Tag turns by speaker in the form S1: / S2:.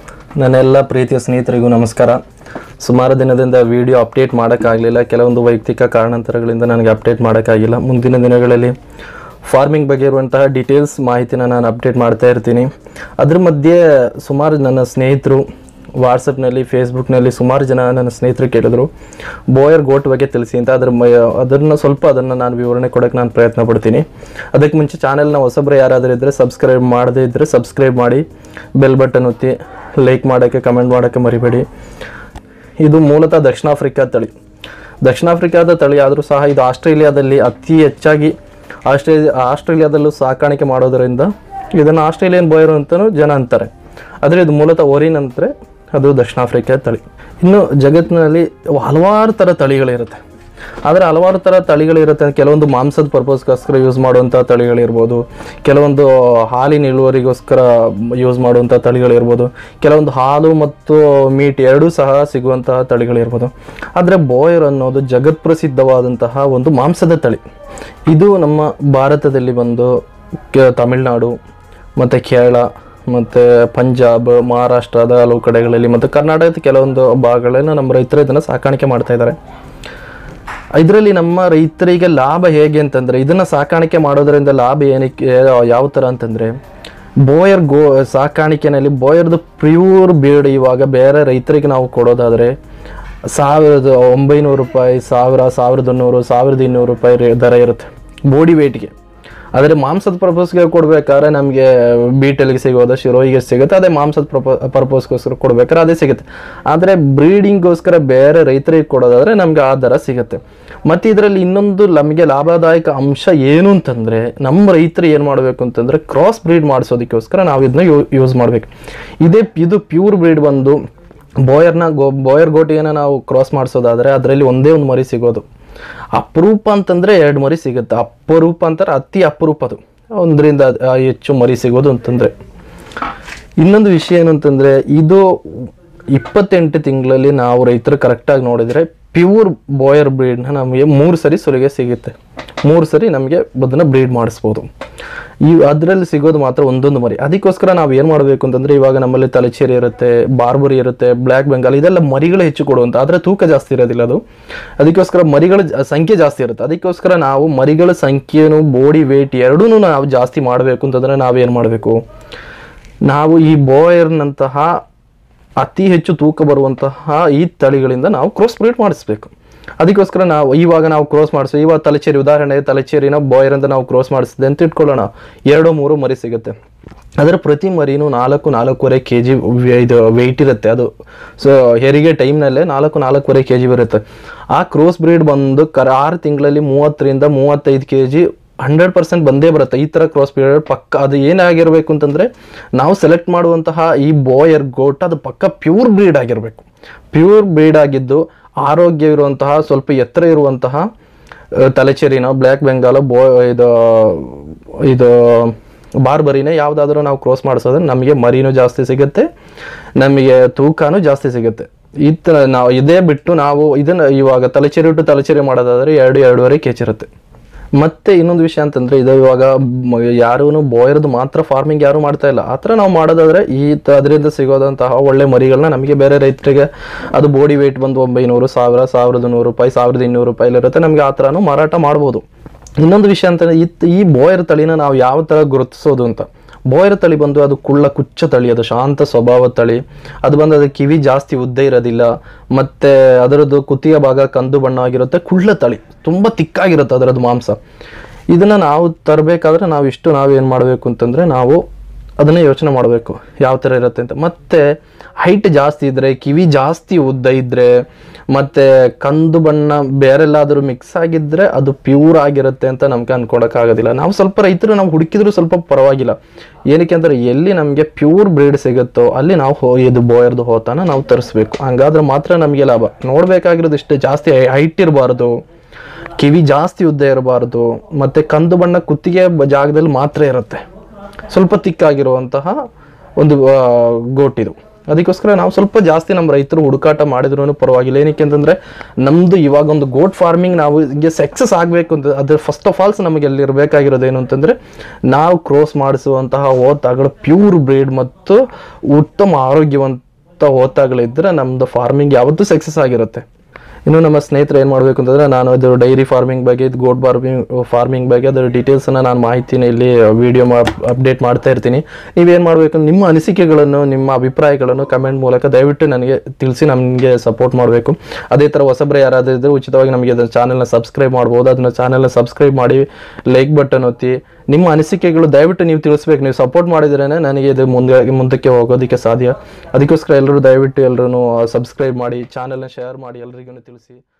S1: ನನ್ನೆಲ್ಲ ಪ್ರೀತಿಯ ಸ್ನೇಹಿತರಿಗೂ ನಮಸ್ಕಾರ ಸುಮಾರು ದಿನದಿಂದ ವಿಡಿಯೋ ಅಪ್ಡೇಟ್ ಮಾಡೋಕ್ಕಾಗಲಿಲ್ಲ ಕೆಲವೊಂದು ವೈಯಕ್ತಿಕ ಕಾರಣಾಂತರಗಳಿಂದ ನನಗೆ ಅಪ್ಡೇಟ್ ಮಾಡೋಕ್ಕಾಗಿಲ್ಲ ಮುಂದಿನ ದಿನಗಳಲ್ಲಿ ಫಾರ್ಮಿಂಗ್ ಬಗ್ಗೆ ಇರುವಂತಹ ಡೀಟೇಲ್ಸ್ ಮಾಹಿತಿನ ನಾನು ಅಪ್ಡೇಟ್ ಮಾಡ್ತಾ ಇರ್ತೀನಿ ಅದ್ರ ಮಧ್ಯೆ ಸುಮಾರು ನನ್ನ ಸ್ನೇಹಿತರು ವಾಟ್ಸಪ್ನಲ್ಲಿ ಫೇಸ್ಬುಕ್ನಲ್ಲಿ ಸುಮಾರು ಜನ ನನ್ನ ಸ್ನೇಹಿತರು ಕೇಳಿದ್ರು ಬೋಯರ್ ಗೋಟ್ ಬಗ್ಗೆ ತಿಳಿಸಿ ಅಂತ ಅದ್ರ ಮ ಅದನ್ನು ಸ್ವಲ್ಪ ಅದನ್ನು ನಾನು ವಿವರಣೆ ಕೊಡೋಕ್ಕೆ ನಾನು ಪ್ರಯತ್ನ ಪಡ್ತೀನಿ ಅದಕ್ಕೆ ಮುಂಚೆ ಚಾನೆಲ್ನ ಹೊಸಬ್ರು ಯಾರಾದರೂ ಇದ್ದರೆ ಸಬ್ಸ್ಕ್ರೈಬ್ ಮಾಡದೇ ಇದ್ದರೆ ಸಬ್ಸ್ಕ್ರೈಬ್ ಮಾಡಿ ಬೆಲ್ ಬಟನ್ ಒತ್ತಿ ಲೈಕ್ ಮಾಡೋಕ್ಕೆ ಕಮೆಂಟ್ ಮಾಡೋಕ್ಕೆ ಮರಿಬೇಡಿ ಇದು ಮೂಲತಃ ದಕ್ಷಿಣ ಆಫ್ರಿಕಾ ತಳಿ ದಕ್ಷಿಣ ಆಫ್ರಿಕಾದ ತಳಿ ಆದರೂ ಸಹ ಇದು ಆಸ್ಟ್ರೇಲಿಯಾದಲ್ಲಿ ಅತಿ ಹೆಚ್ಚಾಗಿ ಆಸ್ಟ್ರೇಲಿಯಾ ಆಸ್ಟ್ರೇಲಿಯಾದಲ್ಲೂ ಸಾಕಾಣಿಕೆ ಮಾಡೋದರಿಂದ ಇದನ್ನು ಆಸ್ಟ್ರೇಲಿಯನ್ ಬೋಯರ್ ಅಂತಲೂ ಜನ ಅಂತಾರೆ ಆದರೆ ಇದು ಮೂಲತಃ ಓರಿನ್ ಅಂದರೆ ಅದು ದಕ್ಷಿಣ ಆಫ್ರಿಕಾ ತಳಿ ಇನ್ನು ಜಗತ್ತಿನಲ್ಲಿ ಹಲವಾರು ಥರ ತಳಿಗಳಿರುತ್ತೆ ಆದರೆ ಹಲವಾರು ಥರ ತಳಿಗಳಿರುತ್ತೆ ಕೆಲವೊಂದು ಮಾಂಸದ ಪರ್ಪಸ್ಗೋಸ್ಕರ ಯೂಸ್ ಮಾಡುವಂಥ ತಳಿಗಳಿರ್ಬೋದು ಕೆಲವೊಂದು ಹಾಲಿನ ಇಳುವರಿಗೋಸ್ಕರ ಯೂಸ್ ಮಾಡುವಂಥ ತಳಿಗಳಿರ್ಬೋದು ಕೆಲವೊಂದು ಹಾಲು ಮತ್ತು ಮೀಟ್ ಎರಡೂ ಸಹ ಸಿಗುವಂತಹ ತಳಿಗಳಿರ್ಬೋದು ಆದರೆ ಬೋಯರ್ ಅನ್ನೋದು ಜಗತ್ಪ್ರಸಿದ್ಧವಾದಂತಹ ಒಂದು ಮಾಂಸದ ತಳಿ ಇದು ನಮ್ಮ ಭಾರತದಲ್ಲಿ ಬಂದು ಕೆ ತಮಿಳುನಾಡು ಮತ್ತು ಕೇರಳ ಮತ್ತು ಪಂಜಾಬ್ ಮಹಾರಾಷ್ಟ್ರದ ಹಲವು ಕಡೆಗಳಲ್ಲಿ ಮತ್ತು ಕರ್ನಾಟಕದ ಕೆಲವೊಂದು ಭಾಗಗಳನ್ನು ನಮ್ಮ ರೈತರು ಇದನ್ನು ಸಾಕಾಣಿಕೆ ಮಾಡ್ತಾ ಇದ್ದಾರೆ ಇದರಲ್ಲಿ ನಮ್ಮ ರೈತರಿಗೆ ಲಾಭ ಹೇಗೆ ಅಂತಂದರೆ ಇದನ್ನು ಸಾಕಾಣಿಕೆ ಮಾಡೋದರಿಂದ ಲಾಭ ಏನಕ್ಕೆ ಯಾವ ಥರ ಅಂತಂದರೆ ಬೋಯರ್ ಗೋ ಸಾಕಾಣಿಕೆನಲ್ಲಿ ಬೋಯರ್ದು ಪ್ಯೂರ್ ಬೀಡ್ ಇವಾಗ ಬೇರೆ ರೈತರಿಗೆ ನಾವು ಕೊಡೋದಾದರೆ ಸಾವಿರದ ಒಂಬೈನೂರು ರೂಪಾಯಿ ಸಾವಿರ ಸಾವಿರದ ನೂರು ಸಾವಿರದ ಇನ್ನೂರು ರೂಪಾಯಿ ರೇ- ದರ ಇರುತ್ತೆ ಬಾಡಿ ವೇಟ್ಗೆ ಆದರೆ ಮಾಂಸದ ಪರ್ಪಸ್ಗೆ ಕೊಡಬೇಕಾದ್ರೆ ನಮಗೆ ಬೀಟಲ್ಗೆ ಸಿಗೋದು ಶಿರೋಯಿಗೆ ಸಿಗುತ್ತೆ ಅದೇ ಮಾಂಸದ ಪ್ರಪ ಪರ್ಪಸ್ಗೋಸ್ಕರ ಕೊಡ್ಬೇಕಾದ್ರೆ ಅದೇ ಸಿಗುತ್ತೆ ಆದರೆ ಬ್ರೀಡಿಂಗ್ಗೋಸ್ಕರ ಬೇರೆ ರೈತರಿಗೆ ಕೊಡೋದಾದರೆ ನಮಗೆ ಆ ದರ ಸಿಗುತ್ತೆ ಮತ್ತು ಇದರಲ್ಲಿ ಇನ್ನೊಂದು ನಮಗೆ ಲಾಭದಾಯಕ ಅಂಶ ಏನು ಅಂತಂದರೆ ನಮ್ಮ ರೈತರು ಏನು ಮಾಡಬೇಕು ಅಂತಂದರೆ ಕ್ರಾಸ್ ಬ್ರೀಡ್ ಮಾಡಿಸೋದಕ್ಕೋಸ್ಕರ ನಾವು ಇದನ್ನ ಯೂಸ್ ಮಾಡಬೇಕು ಇದೇ ಇದು ಪ್ಯೂರ್ ಬ್ರೀಡ್ ಬಂದು ಬೋಯರ್ನ ಗೋ ಬೋಯರ್ ಗೋಟಿಯನ್ನು ನಾವು ಕ್ರಾಸ್ ಮಾಡಿಸೋದಾದರೆ ಅದರಲ್ಲಿ ಒಂದೇ ಒಂದು ಮರಿ ಸಿಗೋದು ಅಪರೂಪ ಅಂತಂದರೆ ಎರಡು ಮರಿ ಸಿಗುತ್ತೆ ಅಪರೂಪ ಅಂತಾರೆ ಅತಿ ಅಪರೂಪ ಅದು ಒಂದರಿಂದ ಆ, ಹೆಚ್ಚು ಮರಿ ಸಿಗೋದು ಅಂತಂದರೆ ಇನ್ನೊಂದು ವಿಷಯ ಏನು ಅಂತಂದರೆ ಇದು ಇಪ್ಪತ್ತೆಂಟು ತಿಂಗಳಲ್ಲಿ ನಾವು ರೈತರು ಕರೆಕ್ಟಾಗಿ ನೋಡಿದರೆ ಪ್ಯೂರ್ ಬೋಯರ್ ಬ್ರೀಡ್ನ ನಮಗೆ ಮೂರು ಸರಿ ಸುಲಿಗೆ ಸಿಗುತ್ತೆ ಮೂರು ಸರಿ ನಮಗೆ ಅದನ್ನು ಬ್ರೀಡ್ ಮಾಡಿಸ್ಬೋದು ಈ ಅದರಲ್ಲಿ ಸಿಗೋದು ಮಾತ್ರ ಒಂದೊಂದು ಮರಿ ಅದಕ್ಕೋಸ್ಕರ ನಾವು ಏನು ಮಾಡಬೇಕು ಅಂತಂದರೆ ಇವಾಗ ನಮ್ಮಲ್ಲಿ ತಲೆಚೇರಿ ಇರುತ್ತೆ ಬಾರ್ಬರಿ ಇರುತ್ತೆ ಬ್ಲ್ಯಾಕ್ ಬೆಂಗಾಲ್ ಇದೆಲ್ಲ ಮರಿಗಳು ಹೆಚ್ಚು ಕೊಡುವಂಥ ಆದರೆ ತೂಕ ಜಾಸ್ತಿ ಇರೋದಿಲ್ಲ ಅದು ಅದಕ್ಕೋಸ್ಕರ ಮರಿಗಳ ಜ- ಸಂಖ್ಯೆ ಜಾಸ್ತಿ ಇರುತ್ತೆ ಅದಕ್ಕೋಸ್ಕರ ನಾವು ಮರಿಗಳ ಸಂಖ್ಯೆನು ಬಾಡಿ ವೇಟ್ ಎರಡೂ ನಾವು ಜಾಸ್ತಿ ಮಾಡಬೇಕು ಅಂತಂದರೆ ನಾವೇನು ಮಾಡಬೇಕು ನಾವು ಈ ಬೋಯರ್ನಂತಹ ಅತಿ ಹೆಚ್ಚು ತೂಕ ಬರುವಂತಹ ಈ ತಳಿಗಳಿಂದ ನಾವು ಕ್ರಾಸ್ ಬ್ರೀಡ್ ಮಾಡಿಸ್ಬೇಕು ಅದಕ್ಕೋಸ್ಕರ ನಾವು ಇವಾಗ ನಾವು ಕ್ರಾಸ್ ಮಾಡಿಸಿ ಇವಾಗ ತಲೆಚೇರಿ ಉದಾಹರಣೆ ತಲೆಚೇರಿನ ಬೋಯರ್ ಅಂತ ನಾವು ಕ್ರಾಸ್ ಮಾಡಿಸಿದೆ ಅಂತ ಇಟ್ಕೊಳ್ಳೋಣ ಎರಡು ಮೂರು ಮರಿ ಸಿಗುತ್ತೆ ಅದರ ಪ್ರತಿ ಮರಿನೂ ನಾಲ್ಕು ನಾಲ್ಕೂವರೆ ಕೆ ಜಿ ಇದು ವೆಯ್ಟ್ ಇರುತ್ತೆ ಅದು ಸೊ ಹೆರಿಗೆ ಟೈಮ್ನಲ್ಲೇ ನಾಲ್ಕು ನಾಲ್ಕೂವರೆ ಕೆ ಜಿ ಬರುತ್ತೆ ಆ ಕ್ರೋಸ್ ಬ್ರೀಡ್ ಬಂದು ಕರ ಆರು ತಿಂಗಳಲ್ಲಿ ಮೂವತ್ತರಿಂದ ಮೂವತ್ತೈದು ಕೆ ಜಿ ಹಂಡ್ರೆಡ್ ಪರ್ಸೆಂಟ್ ಬಂದೇ ಬರುತ್ತೆ ಈ ಥರ ಕ್ರಾಸ್ ಪೀರಿಯಡ್ ಪಕ್ಕ ಅದು ಏನಾಗಿರಬೇಕು ಅಂತಂದರೆ ನಾವು ಸೆಲೆಕ್ಟ್ ಮಾಡುವಂತಹ ಈ ಬೋಯರ್ ಗೋಟ್ ಅದು ಪಕ್ಕ ಪ್ಯೂರ್ ಬ್ರೀಡ್ ಆಗಿರಬೇಕು ಪ್ಯೂರ್ ಬ್ರೀಡ್ ಆಗಿದ್ದು ಆರೋಗ್ಯವಿರುವಂತಹ ಸ್ವಲ್ಪ ಎತ್ತರ ಇರುವಂತಹ ಆ, ತಲೆಚೇರಿನ ಬ್ಲ್ಯಾಕ್ ಬೆಂಗಾಲ ಬೋ ಇದು ಇದು ಬಾರ್ಬರಿನೇ ಯಾವುದಾದ್ರೂ ನಾವು ಕ್ರಾಸ್ ಮಾಡಿಸೋದ್ರೆ ನಮಗೆ ಮರಿನೂ ಜಾಸ್ತಿ ಸಿಗುತ್ತೆ ನಮಗೆ ತೂಕನೂ ಜಾಸ್ತಿ ಸಿಗುತ್ತೆ ಈ ಥರ ನಾವು ಇದೇ ಬಿಟ್ಟು ನಾವು ಇದನ್ನು ಇವಾಗ ತಲೆಚೇರಿ ಬಿಟ್ಟು ತಲೆಚೇರಿ ಮಾಡೋದಾದರೆ ಎರಡು ಎರಡೂವರೆ ಕೆ ಜಿ ಇರುತ್ತೆ ಮತ್ತೆ ಇನ್ನೊಂದು ವಿಷಯ ಅಂತಂದ್ರೆ ಇದು ಇವಾಗ ಯಾರೂ ಬೋಯರ್ದು ಮಾತ್ರ ಫಾರ್ಮಿಂಗ್ ಯಾರು ಮಾಡ್ತಾ ಇಲ್ಲ ಆ ಥರ ನಾವು ಮಾಡೋದಾದ್ರೆ ಈ ತ ಅದರಿಂದ ಸಿಗೋದಂತಹ ಒಳ್ಳೆ ಮರಿಗಳನ್ನ ನಮಗೆ ಬೇರೆ ರೈತರಿಗೆ ಅದು ಬಾಡಿ ವೇಟ್ ಬಂದು ಒಂಬೈನೂರು ಸಾವಿರ ಸಾವಿರದ ನೂರು ರೂಪಾಯಿ ಸಾವಿರದ ಇನ್ನೂರು ರೂಪಾಯಿ ಇರುತ್ತೆ ನಮಗೆ ಆ ಥರನೂ ಮಾರಾಟ ಮಾಡ್ಬೋದು ಇನ್ನೊಂದು ವಿಷಯ ಅಂತಂದ್ರೆ ಇತ್ ಈ ಬೋಯರ್ ತಳಿನ ನಾವು ಯಾವ ಥರ ಗುರುತಿಸೋದು ಅಂತ ಬೋಯರ್ ತಳಿ ಬಂದು ಅದು ಕುಳ್ಳ ಕುಚ್ಚ ತಳಿ ಅದು ಶಾಂತ ಸ್ವಭಾವ ತಳಿ ಅದು ಬಂದು ಅದು ಕಿವಿ ಜಾಸ್ತಿ ಉದ್ದ ಇರೋದಿಲ್ಲ ಮತ್ತೆ ಅದರದ್ದು ಕುತ್ತಿಗೆ ಭಾಗ ಕಂದು ಬಣ್ಣ ಆಗಿರುತ್ತೆ ಕುಳ್ಳ ತಳಿ ತುಂಬ ತಿಕ್ಕಾಗಿರುತ್ತೆ ಅದರದ್ದು ಮಾಂಸ ಇದನ್ನ ನಾವು ತರಬೇಕಾದ್ರೆ ನಾವು ಇಷ್ಟು ನಾವು ಏನು ಮಾಡಬೇಕು ಅಂತಂದ್ರೆ ನಾವು ಅದನ್ನೇ ಯೋಚನೆ ಮಾಡಬೇಕು ಯಾವ ಥರ ಇರುತ್ತೆ ಅಂತ ಮತ್ತೆ ಹೈಟ್ ಜಾಸ್ತಿ ಇದ್ದರೆ ಕಿವಿ ಜಾಸ್ತಿ ಉದ್ದ ಇದ್ದರೆ ಮತ್ತು ಕಂದು ಬಣ್ಣ ಬೇರೆಲ್ಲಾದರೂ ಮಿಕ್ಸ್ ಆಗಿದ್ದರೆ ಅದು ಪ್ಯೂರ್ ಆಗಿರುತ್ತೆ ಅಂತ ನಮ್ಗೆ ಅನ್ಕೊಳಕ್ಕಾಗೋದಿಲ್ಲ ನಾವು ಸ್ವಲ್ಪ ರೈತರು ನಾವು ಹುಡುಕಿದ್ರು ಸ್ವಲ್ಪ ಪರವಾಗಿಲ್ಲ ಏನಕ್ಕೆ ಅಂದರೆ ಎಲ್ಲಿ ನಮಗೆ ಪ್ಯೂರ್ ಬ್ರೀಡ್ ಸಿಗುತ್ತೋ ಅಲ್ಲಿ ನಾವು ಹೋ ಇದು ಬೋಯರ್ದು ಹೋತಾನ ನಾವು ತರಿಸ್ಬೇಕು ಹಂಗಾದ್ರೆ ಮಾತ್ರ ನಮಗೆ ಲಾಭ ನೋಡಬೇಕಾಗಿರೋದು ಇಷ್ಟೇ ಜಾಸ್ತಿ ಹೈಟ್ ಇರಬಾರ್ದು ಕಿವಿ ಜಾಸ್ತಿ ಉದ್ದ ಇರಬಾರ್ದು ಮತ್ತು ಕಂದು ಬಣ್ಣ ಕುತ್ತಿಗೆ ಬ- ಜಾಗದಲ್ಲಿ ಮಾತ್ರ ಇರುತ್ತೆ ಸ್ವಲ್ಪ ತಿಕ್ಕಾಗಿರುವಂತಹ ಒಂದು ಆ, ಗೋಟ್ ಇದು ಅದಕ್ಕೋಸ್ಕರ ನಾವು ಸ್ವಲ್ಪ ಜಾಸ್ತಿ ನಮ್ಮ ರೈತರು ಹುಡುಕಾಟ ಮಾಡಿದ್ರು ಪರವಾಗಿಲ್ಲ ಏನಕ್ಕೆ ಅಂತಂದರೆ ನಮ್ಮದು ಇವಾಗ ಒಂದು ಗೋಟ್ ಫಾರ್ಮಿಂಗ್ ನಾವು ಹಿಂಗೆ ಸಕ್ಸಸ್ ಆಗಬೇಕು ಅಂತ ಅದು ಫಸ್ಟ್ ಆಫ್ ಆಲ್ಸ್ ನಮಗೆ ಎಲ್ಲಿರಬೇಕಾಗಿರೋದು ಏನು ಅಂತಂದರೆ ನಾವು ಕ್ರೋಸ್ ಮಾಡಿಸುವಂತಹ ಓತಾಗಳು ಪ್ಯೂರ್ ಬ್ರೀಡ್ ಮತ್ತು ಉತ್ತಮ ಆರೋಗ್ಯವಂತ ಓತಾಗಳಿದ್ದರೆ ನಮ್ಮದು ಫಾರ್ಮಿಂಗ್ ಯಾವತ್ತೂ ಸಕ್ಸಸ್ ಆಗಿರುತ್ತೆ ಇನ್ನು ನಮ್ಮ ಸ್ನೇಹಿತರು ಏನು ಮಾಡಬೇಕು ಅಂತಂದರೆ ನಾನು ಅದು ಡೈರಿ ಫಾರ್ಮಿಂಗ್ ಬಗ್ಗೆ ಇದು ಗೋಟ್ ಫಾರ್ಮಿಂಗ್ ಫಾರ್ಮಿಂಗ್ ಬಗ್ಗೆ ಅದರ ಡೀಟೇಲ್ಸನ್ನು ನಾನು ಮಾಹಿತಿನ ಇಲ್ಲಿ ವಿಡಿಯೋ ಅಪ್ಡೇಟ್ ಮಾಡ್ತಾ ಇರ್ತೀನಿ ನೀವೇನು ಮಾಡಬೇಕು ನಿಮ್ಮ ಅನಿಸಿಕೆಗಳನ್ನು ನಿಮ್ಮ ಅಭಿಪ್ರಾಯಗಳನ್ನು ಕಮೆಂಟ್ ಮೂಲಕ ದಯವಿಟ್ಟು ನನಗೆ ತಿಳಿಸಿ ನಮಗೆ ಸಪೋರ್ಟ್ ಮಾಡಬೇಕು ಅದೇ ಥರ ಹೊಸಬ್ರೆ ಯಾರಾದರೂ ಇದ್ದರೆ ಉಚಿತವಾಗಿ ನಮಗೆ ಅದನ್ನ ಚಾನಲ್ನ ಸಬ್ಸ್ಕ್ರೈಬ್ ಮಾಡ್ಬೋದು ಅದನ್ನ ಚಾನಲ್ನ ಸಬ್ಸ್ಕ್ರೈಬ್ ಮಾಡಿ ಲೈಕ್ ಬಟನ್ ಒತ್ತಿ ನಿಮ್ಮ ಅನಿಸಿಕೆಗಳು ದಯವಿಟ್ಟು ನೀವು ತಿಳಿಸ್ಬೇಕು ನೀವು ಸಪೋರ್ಟ್ ಮಾಡಿದ್ರೇ ನನಗೆ ಇದು ಮುಂದೆ ಮುಂದಕ್ಕೆ ಹೋಗೋದಕ್ಕೆ ಸಾಧ್ಯ ಅದಕ್ಕೋಸ್ಕರ ಎಲ್ಲರೂ ದಯವಿಟ್ಟು ಎಲ್ಲರೂ ಸಬ್ಸ್ಕ್ರೈಬ್ ಮಾಡಿ ಚಾನಲ್ನ ಶೇರ್ ಮಾಡಿ ಎಲ್ರಿಗೂ ತಿಳಿಸಿ